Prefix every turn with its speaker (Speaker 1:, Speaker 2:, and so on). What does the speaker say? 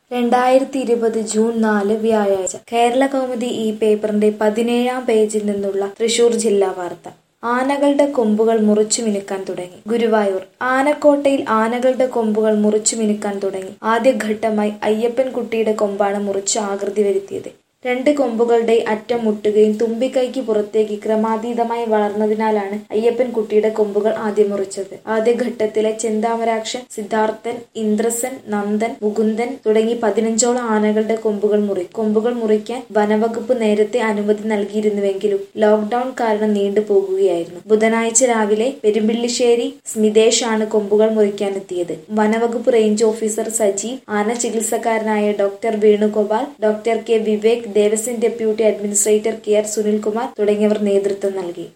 Speaker 1: രണ്ടായിരത്തി ഇരുപത് ജൂൺ നാല് വ്യാഴാഴ്ച കേരള കൗമുദി ഈ പേപ്പറിന്റെ പതിനേഴാം പേജിൽ നിന്നുള്ള തൃശൂർ ജില്ലാ വാർത്ത ആനകളുടെ കൊമ്പുകൾ മുറിച്ചു മിനുക്കാൻ തുടങ്ങി ഗുരുവായൂർ ആനക്കോട്ടയിൽ ആനകളുടെ കൊമ്പുകൾ മുറിച്ചു മിനുക്കാൻ തുടങ്ങി ആദ്യഘട്ടമായി അയ്യപ്പൻകുട്ടിയുടെ കൊമ്പാണ് മുറിച്ച് ആകൃതി വരുത്തിയത് രണ്ട് കൊമ്പുകളുടെ അറ്റം മുട്ടുകയും തുമ്പിക്കൈക്ക് പുറത്തേക്ക് ക്രമാതീതമായി വളർന്നതിനാലാണ് അയ്യപ്പൻ കുട്ടിയുടെ കൊമ്പുകൾ ആദ്യം മുറിച്ചത് ആദ്യഘട്ടത്തിലെ ചെന്താമരാക്ഷൻ സിദ്ധാർത്ഥൻ ഇന്ദ്രസൻ നന്ദൻ മുകുന്ദൻ തുടങ്ങി പതിനഞ്ചോളം ആനകളുടെ കൊമ്പുകൾ മുറി കൊമ്പുകൾ മുറിക്കാൻ വനവകുപ്പ് നേരത്തെ അനുമതി നൽകിയിരുന്നുവെങ്കിലും ലോക്ഡൌൺ കാരണം നീണ്ടുപോകുകയായിരുന്നു ബുധനാഴ്ച രാവിലെ പെരുമ്പിള്ളിശ്ശേരി സ്മിതേഷ് ആണ് കൊമ്പുകൾ മുറിക്കാനെത്തിയത് വനവകുപ്പ് റേഞ്ച് ഓഫീസർ സജീവ് ആന ചികിത്സക്കാരനായ doctor Venugopal doctor K Vivek Devaswom deputy administrator K R Sunilkumar തുടങ്ങിയവർ നേതൃത്വം നൽകി